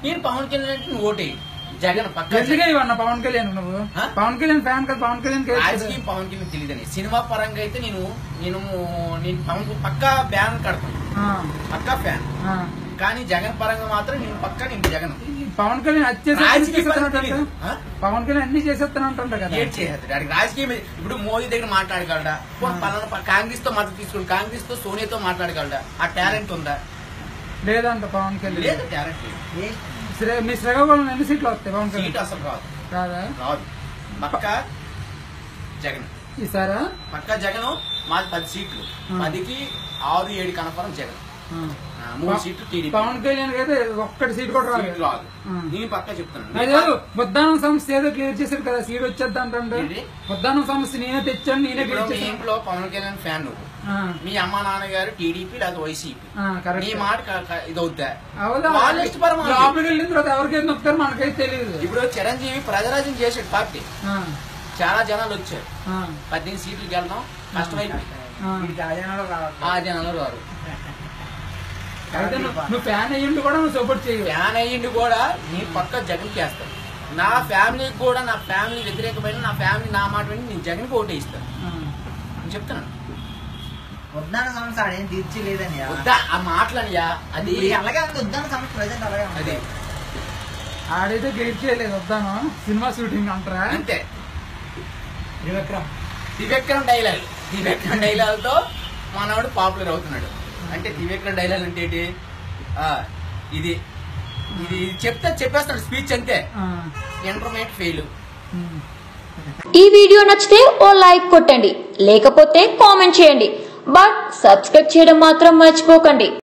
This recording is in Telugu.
నేను పవన్ కళ్యాణ్ అంటే నువ్వు ఓటే జగన్ పక్క ఎందుకే ఇవన్న పవన్ కళ్యాణ్ నువ్వు ఆ? పవన్ కళ్యాణ్ ఫ్యాన్ కదా పవన్ కళ్యాణ్ కి వేయొచ్చు కదా. రాజకీయం పవన్ కళ్యాణ్ తెలియదని సినిమా పరంగా అయితే నేను నేను నేను పవన్ పక్కా బ్యాన్ కడతాను ఆ, పక్కా ఫ్యాన్ ఆ. కానీ జగన్ పరంగా మాత్రం నేను పక్కా నేను జగన్ ఈ పవన్ కళ్యాణ్ అది చేసి రాజకీయ పరంగా చేసేస్తానంట తెలీదు. ఆ? పవన్ కళ్యాణ్ అన్ని చేసేస్తానంటుంట కదా ఏం చేసేస్తాడు వాడికి రాజకీయం ఇప్పుడు మోదీ దగ్గర మాట్లాడగలడా పోనీ పలానా ప- కాంగ్రెస్ తో మద్దతు తీసుకుని కాంగ్రెస్ తో సోనియాతో మాట్లాడగలడా ఆ టాలెంట్ ఉందా లేదంట పవన్ కళ్యాణ్ లేదు టాలెంట్ లేదు శ్రీ- మీ శ్రీకాకుళం ఎన్ని సీట్లు వస్తాయి పవన్ సీట్ కళ్యాణ్ అసలు రాదు కాదా రాదు పక్క జగన్ ఈసారా పక్క జగన్ మాది పది సీట్లు ఆ. పదికి ఆరు ఏడు కనపరం జగన్ ఆ. ఆ, మూడు సీట్లు టీడీపీ పవన్ కళ్యాణ్ అయితే ఒక్కటి సీట్ కూడా రాలేదు సీట్లు రాదు ఆ. నేను పక్క చెప్తున్నాను అదే ముద్దానం సంస్థ ఏదో క్లియర్ చేశారు కదా సీట్ వచ్చేద్దా అంటే ఏంటి? ముద్దానం సంస్థ నేనే తెచ్చాను నేనే ఇప్పుడు క్లియర్ మీ చేశాను ఇంట్లో పవన్ కళ్యాణ్ ఫ్యాన్ నువ్వు ఆ, మీ అమ్మ నాన్నగారు టీడీపీ లేదా వైసీపీ ఆ, నీ కరెక్ట్ మాట క- క- ఇది అవుతా అవుదా వాళ్ళ ఇష్టపరం వాళ్ళది. లోపలికి వెళ్ళిన తర్వాత ఎవరికైతే నొక్కుతారో మనకైతే తెలియదు ఇప్పుడు చిరంజీవి ప్రజరాజ్యం చేసాడు పార్టీ ఆ, చాలా జనాలు వచ్చారు ఆ, పద్దెనిమిది సీట్లకి వెళ్దాం కష్టమైపోయింది ఆ. ఆ జనాలు రారు అయితే నువ్వు నువ్వు ఫ్యాన్ అయ్యిండు కూడా నువ్వు సపోర్ట్ చేయవు ఫ్యాన్ అయ్యింది కూడా నీ పక్క జగన్ చేస్తాను నా ఫ్యామిలీకి కూడా నా ఫ్యామిలీ వ్యతిరేకమైన నా ఫ్యామిలీ నా మాట విని నేను జగన్కి ఓటే ఇస్తాను ఆ. నేను చెప్తున్నాను ఉద్దాన సమస్య ఆడేం తీర్చలేదని వద్దా ఆ మాటలనియా అది అలాగే ఉంది ఉద్దాన సమస్య ప్రజెంట్ అలాగే ఉంది అది ఆడైతే క్లియర్ చేయలేదు వద్దాను సినిమా షూటింగ్ అంటారా అంతే త్రివిక్రమ్ త్రివిక్రమ్ డైలాగ్ త్రివిక్రమ్ డైలాగ్ తో మనవాడు పాపులర్ అవుతున్నాడు అంటే త్రివిక్రమ్ డైలాగ్ అంటే ఏంటి ఆ, ఇది ఇది చెప్తే చెప్పేస్తాడు స్పీచ్ అంతే ఆ. ఇంటర్మీడియట్ ఫెయిల్ ఉమ్. ఈ వీడియో నచ్చితే ఓ లైక్ కొట్టండి లేకపోతే కామెంట్ చేయండి బట్ సబ్స్క్రైబ్ చేయడం మాత్రం మర్చిపోకండి